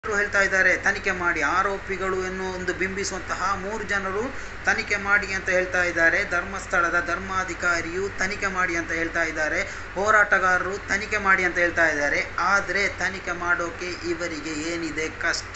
ಎಲ್ಲರೂ ಹೇಳ್ತಾ ಇದ್ದಾರೆ ತನಿಖೆ ಮಾಡಿ ಆರೋಪಿಗಳು ಎನ್ನುವ ಒಂದು ಬಿಂಬಿಸುವಂತಹ ಮೂರು ಜನರು ತನಿಖೆ ಮಾಡಿ ಅಂತ ಹೇಳ್ತಾ ಇದ್ದಾರೆ ಧರ್ಮಸ್ಥಳದ ಧರ್ಮಾಧಿಕಾರಿಯು ತನಿಖೆ ಮಾಡಿ ಅಂತ ಹೇಳ್ತಾ ಇದ್ದಾರೆ ಹೋರಾಟಗಾರರು ತನಿಖೆ ಮಾಡಿ ಅಂತ ಹೇಳ್ತಾ ಇದ್ದಾರೆ ಆದರೆ ತನಿಖೆ ಮಾಡೋಕೆ ಇವರಿಗೆ ಏನಿದೆ ಕಷ್ಟ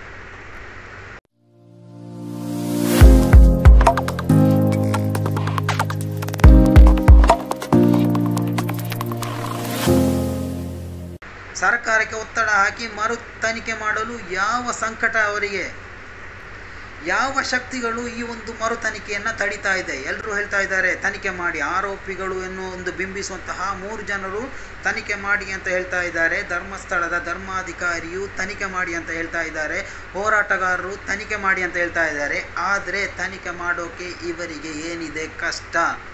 ಸರ್ಕಾರಕ್ಕೆ ಒತ್ತಡ ಹಾಕಿ ಮರು ತನಿಖೆ ಮಾಡಲು ಯಾವ ಸಂಕಟ ಅವರಿಗೆ ಯಾವ ಶಕ್ತಿಗಳು ಈ ಒಂದು ಮರು ತನಿಖೆಯನ್ನು ತಡಿತಾ ಇದೆ ಎಲ್ಲರೂ ಹೇಳ್ತಾ ಇದ್ದಾರೆ ತನಿಖೆ ಮಾಡಿ ಆರೋಪಿಗಳು ಎನ್ನುವ ಒಂದು ಬಿಂಬಿಸುವಂತಹ ಮೂರು ಜನರು ತನಿಖೆ ಮಾಡಿ ಅಂತ ಹೇಳ್ತಾ ಇದ್ದಾರೆ ಧರ್ಮಸ್ಥಳದ ಧರ್ಮಾಧಿಕಾರಿಯು ತನಿಖೆ ಮಾಡಿ ಅಂತ ಹೇಳ್ತಾ ಇದ್ದಾರೆ ಹೋರಾಟಗಾರರು ತನಿಖೆ ಮಾಡಿ ಅಂತ ಹೇಳ್ತಾ ಇದ್ದಾರೆ ಆದರೆ ತನಿಖೆ ಮಾಡೋಕೆ ಇವರಿಗೆ ಏನಿದೆ ಕಷ್ಟ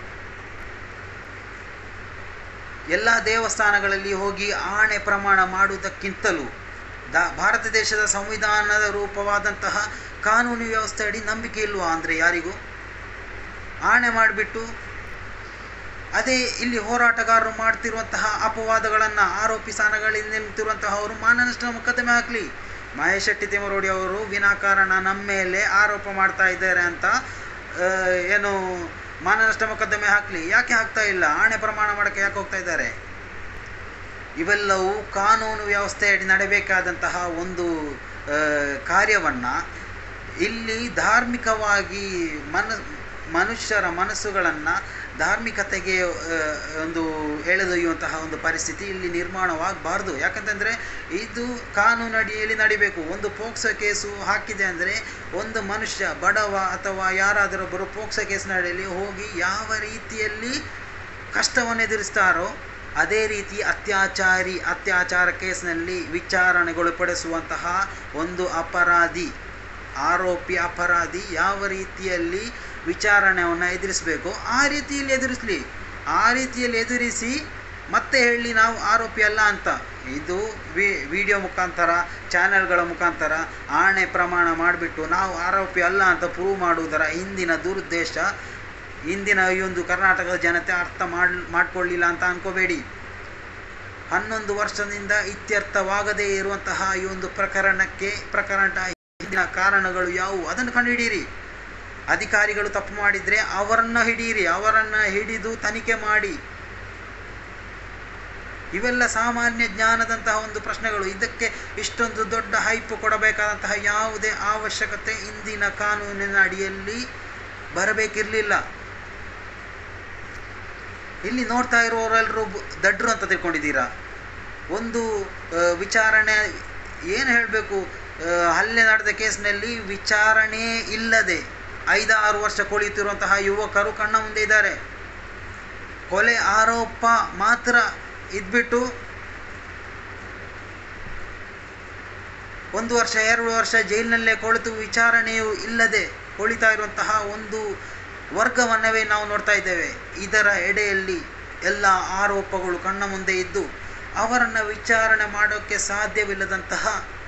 ಎಲ್ಲ ದೇವಸ್ಥಾನಗಳಲ್ಲಿ ಹೋಗಿ ಆಣೆ ಪ್ರಮಾಣ ಮಾಡುವುದಕ್ಕಿಂತಲೂ ದ ಭಾರತ ದೇಶದ ಸಂವಿಧಾನದ ರೂಪವಾದಂತಹ ಕಾನೂನು ವ್ಯವಸ್ಥೆ ಅಡಿ ನಂಬಿಕೆ ಇಲ್ವಾ ಅಂದರೆ ಯಾರಿಗೂ ಆಣೆ ಮಾಡಿಬಿಟ್ಟು ಅದೇ ಇಲ್ಲಿ ಹೋರಾಟಗಾರರು ಮಾಡ್ತಿರುವಂತಹ ಅಪವಾದಗಳನ್ನು ಆರೋಪಿ ಸ್ಥಾನಗಳಲ್ಲಿ ನಿಂತಿರುವಂತಹ ಅವರು ಮಾನನಷ್ಟ ಮೊಕದ್ದಮೆ ಹಾಕಲಿ ಮಹೇಶ್ ಶೆಟ್ಟಿ ತಿಮರೋಡಿ ಅವರು ವಿನಾಕಾರಣ ನಮ್ಮ ಮೇಲೆ ಆರೋಪ ಮಾಡ್ತಾ ಇದ್ದಾರೆ ಅಂತ ಆ, ಏನು ಮಾನನಷ್ಟ ಮೊಕದ್ದಮೆ ಹಾಕಲಿ ಯಾಕೆ ಹಾಕ್ತಾ ಇಲ್ಲ ಆಣೆ ಪ್ರಮಾಣ ಮಾಡೋಕ್ಕೆ ಯಾಕೆ ಹೋಗ್ತಾ ಇದ್ದಾರೆ ಇವೆಲ್ಲವೂ ಕಾನೂನು ವ್ಯವಸ್ಥೆಯಡಿ ನಡೆಯಬೇಕಾದಂತಹ ಒಂದು ಕಾರ್ಯವನ್ನು ಇಲ್ಲಿ ಧಾರ್ಮಿಕವಾಗಿ ಮನ ಮನುಷ್ಯರ ಮನಸ್ಸುಗಳನ್ನು ಧಾರ್ಮಿಕತೆಗೆ ಆ, ಒಂದು ಎಳೆದೊಯ್ಯುವಂತಹ ಒಂದು ಪರಿಸ್ಥಿತಿ ಇಲ್ಲಿ ನಿರ್ಮಾಣವಾಗಬಾರ್ದು ಯಾಕಂತಂದರೆ ಇದು ಕಾನೂನು ಅಡಿಯಲ್ಲಿ ನಡಿಬೇಕು ಒಂದು ಪೋಕ್ಸೋ ಕೇಸು ಹಾಕಿದೆ ಅಂದರೆ ಒಂದು ಮನುಷ್ಯ ಬಡವ ಅಥವಾ ಯಾರಾದರೊಬ್ಬರು ಪೋಕ್ಸೋ ಕೇಸಿನಡಿಯಲ್ಲಿ ಹೋಗಿ ಯಾವ ರೀತಿಯಲ್ಲಿ ಕಷ್ಟವನ್ನು ಎದುರಿಸ್ತಾರೋ ಅದೇ ರೀತಿ ಅತ್ಯಾಚಾರಿ ಅತ್ಯಾಚಾರ ಕೇಸ್ನಲ್ಲಿ ವಿಚಾರಣೆಗೊಳಪಡಿಸುವಂತಹ ಒಂದು ಅಪರಾಧಿ ಆರೋಪಿ ಅಪರಾಧಿ ಯಾವ ರೀತಿಯಲ್ಲಿ ವಿಚಾರಣೆಯನ್ನು ಎದುರಿಸಬೇಕು ಆ ರೀತಿಯಲ್ಲಿ ಎದುರಿಸಲಿ ಆ ರೀತಿಯಲ್ಲಿ ಎದುರಿಸಿ ಮತ್ತೆ ಹೇಳಿ ನಾವು ಆರೋಪಿ ಅಲ್ಲ ಅಂತ ಇದು ವಿ ವಿಡಿಯೋ ಮುಖಾಂತರ ಚಾನೆಲ್ಗಳ ಮುಖಾಂತರ ಆಣೆ ಪ್ರಮಾಣ ಮಾಡಿಬಿಟ್ಟು ನಾವು ಆರೋಪಿ ಅಲ್ಲ ಅಂತ ಪ್ರೂವ್ ಮಾಡುವುದರ ಹಿಂದಿನ ದುರುದ್ದೇಶ ಇಂದಿನ ಈ ಒಂದು ಕರ್ನಾಟಕದ ಜನತೆ ಅರ್ಥ ಮಾಡ್ ಮಾಡಿಕೊಳ್ಳಿಲ್ಲ ಅಂತ ಅನ್ಕೋಬೇಡಿ ಹನ್ನೊಂದು ವರ್ಷದಿಂದ ಇತ್ಯರ್ಥವಾಗದೇ ಇರುವಂತಹ ಈ ಒಂದು ಪ್ರಕರಣಕ್ಕೆ ಪ್ರಕರಣ ಹಿಂದಿನ ಕಾರಣಗಳು ಯಾವುವು ಅದನ್ನು ಕಂಡುಹಿಡಿಯಿರಿ ಅಧಿಕಾರಿಗಳು ತಪ್ಪು ಮಾಡಿದರೆ ಅವರನ್ನು ಹಿಡಿಯಿರಿ ಅವರನ್ನು ಹಿಡಿದು ತನಿಖೆ ಮಾಡಿ ಇವೆಲ್ಲ ಸಾಮಾನ್ಯ ಜ್ಞಾನದಂತಹ ಒಂದು ಪ್ರಶ್ನೆಗಳು ಇದಕ್ಕೆ ಇಷ್ಟೊಂದು ದೊಡ್ಡ ಹೈಪ್ ಕೊಡಬೇಕಾದಂತಹ ಯಾವುದೇ ಅವಶ್ಯಕತೆ ಇಂದಿನ ಕಾನೂನಿನ ಅಡಿಯಲ್ಲಿ ಬರಬೇಕಿರಲಿಲ್ಲ ಇಲ್ಲಿ ನೋಡ್ತಾ ಇರುವವರೆಲ್ಲರೂ ದಡ್ರು ಅಂತ ತಿಳ್ಕೊಂಡಿದ್ದೀರಾ ಒಂದು ಆ, ವಿಚಾರಣೆ ಏನು ಹೇಳಬೇಕು ಹಲ್ಲೆ ನಡೆದ ಕೇಸ್ನಲ್ಲಿ ವಿಚಾರಣೆ ಇಲ್ಲದೆ ಐದಾರು ವರ್ಷ ಕೊಳೆಯುತ್ತಿರುವಂತಹ ಯುವಕರು ಕಣ್ಣ ಮುಂದೆ ಇದ್ದಾರೆ ಕೊಲೆ ಆರೋಪ ಮಾತ್ರ ಇದ್ಬಿಟ್ಟು ಒಂದು ವರ್ಷ ಎರಡು ವರ್ಷ ಜೈಲಿನಲ್ಲೇ ಕೊಳಿತು ವಿಚಾರಣೆಯೂ ಇಲ್ಲದೆ ಕೊಳಿತಾ ಇರುವಂತಹ ಒಂದು ವರ್ಗವನ್ನವೇ ನಾವು ನೋಡ್ತಾ ಇದ್ದೇವೆ ಇದರ ಎಡೆಯಲ್ಲಿ ಎಲ್ಲ ಆರೋಪಗಳು ಕಣ್ಣ ಮುಂದೆ ಇದ್ದು ಅವರನ್ನು ವಿಚಾರಣೆ ಮಾಡೋಕ್ಕೆ ಸಾಧ್ಯವಿಲ್ಲದಂತಹ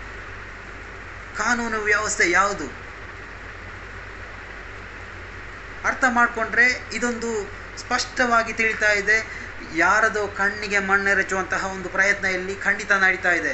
ಕಾನೂನು ವ್ಯವಸ್ಥೆ ಯಾವುದು ಅರ್ಥ ಮಾಡಿಕೊಂಡ್ರೆ ಇದೊಂದು ಸ್ಪಷ್ಟವಾಗಿ ತಿಳಿತಾ ಇದೆ ಯಾರದೋ ಕಣ್ಣಿಗೆ ಮಣ್ಣೆರಚುವಂತಹ ಒಂದು ಪ್ರಯತ್ನ ಇಲ್ಲಿ ಖಂಡಿತ ನಡೀತಾ ಇದೆ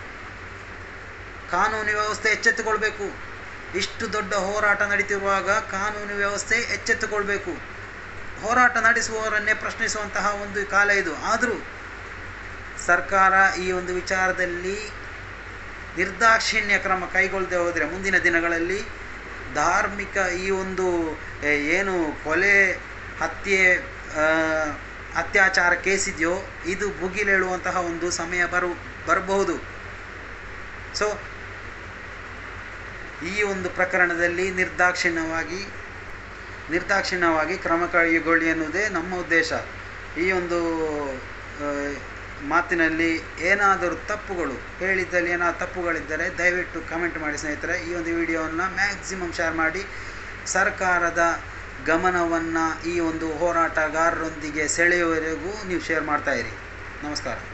ಕಾನೂನು ವ್ಯವಸ್ಥೆ ಎಚ್ಚೆತ್ತುಕೊಳ್ಬೇಕು ಇಷ್ಟು ದೊಡ್ಡ ಹೋರಾಟ ನಡೀತಿರುವಾಗ ಕಾನೂನು ವ್ಯವಸ್ಥೆ ಎಚ್ಚೆತ್ತುಕೊಳ್ಬೇಕು ಹೋರಾಟ ನಡೆಸುವವರನ್ನೇ ಪ್ರಶ್ನಿಸುವಂತಹ ಒಂದು ಕಾಲ ಇದು ಆದರೂ ಸರ್ಕಾರ ಈ ಒಂದು ವಿಚಾರದಲ್ಲಿ ನಿರ್ದಾಕ್ಷಿಣ್ಯ ಕ್ರಮ ಕೈಗೊಳ್ಳದೆ ಹೋದರೆ ಮುಂದಿನ ದಿನಗಳಲ್ಲಿ ಧಾರ್ಮಿಕ ಈ ಒಂದು ಏ, ಏನು ಕೊಲೆ ಹತ್ಯೆ ಆ, ಅತ್ಯಾಚಾರ ಕೇಸ್ ಇದೆಯೋ ಇದು ಭುಗಿಲೇಳುವಂತಹ ಒಂದು ಸಮಯ ಬರು ಬರಬಹುದು ಸೊ ಈ ಒಂದು ಪ್ರಕರಣದಲ್ಲಿ ನಿರ್ದಾಕ್ಷಿಣ್ಯವಾಗಿ ನಿರ್ದಾಕ್ಷಿಣ್ಯವಾಗಿ ಕ್ರಮ ಕೈಗೊಳ್ಳಿ ಎನ್ನುವುದೇ ನಮ್ಮ ಉದ್ದೇಶ ಈ ಒಂದು ಆ, ಮಾತಿನಲ್ಲಿ ಏನಾದರೂ ತಪ್ಪುಗಳು ಹೇಳಿದ್ದಲ್ಲಿ ಏನಾದರೂ ತಪ್ಪುಗಳಿದ್ದರೆ ದಯವಿಟ್ಟು ಕಮೆಂಟ್ ಮಾಡಿ ಸ್ನೇಹಿತರೆ ಈ ಒಂದು ವಿಡಿಯೋವನ್ನು ಮ್ಯಾಕ್ಸಿಮಮ್ ಶೇರ್ ಮಾಡಿ ಸರ್ಕಾರದ ಗಮನವನ್ನು ಈ ಒಂದು ಹೋರಾಟಗಾರರೊಂದಿಗೆ ಸೆಳೆಯುವವರೆಗೂ ನೀವು ಶೇರ್ ಮಾಡ್ತಾಯಿರಿ ನಮಸ್ಕಾರ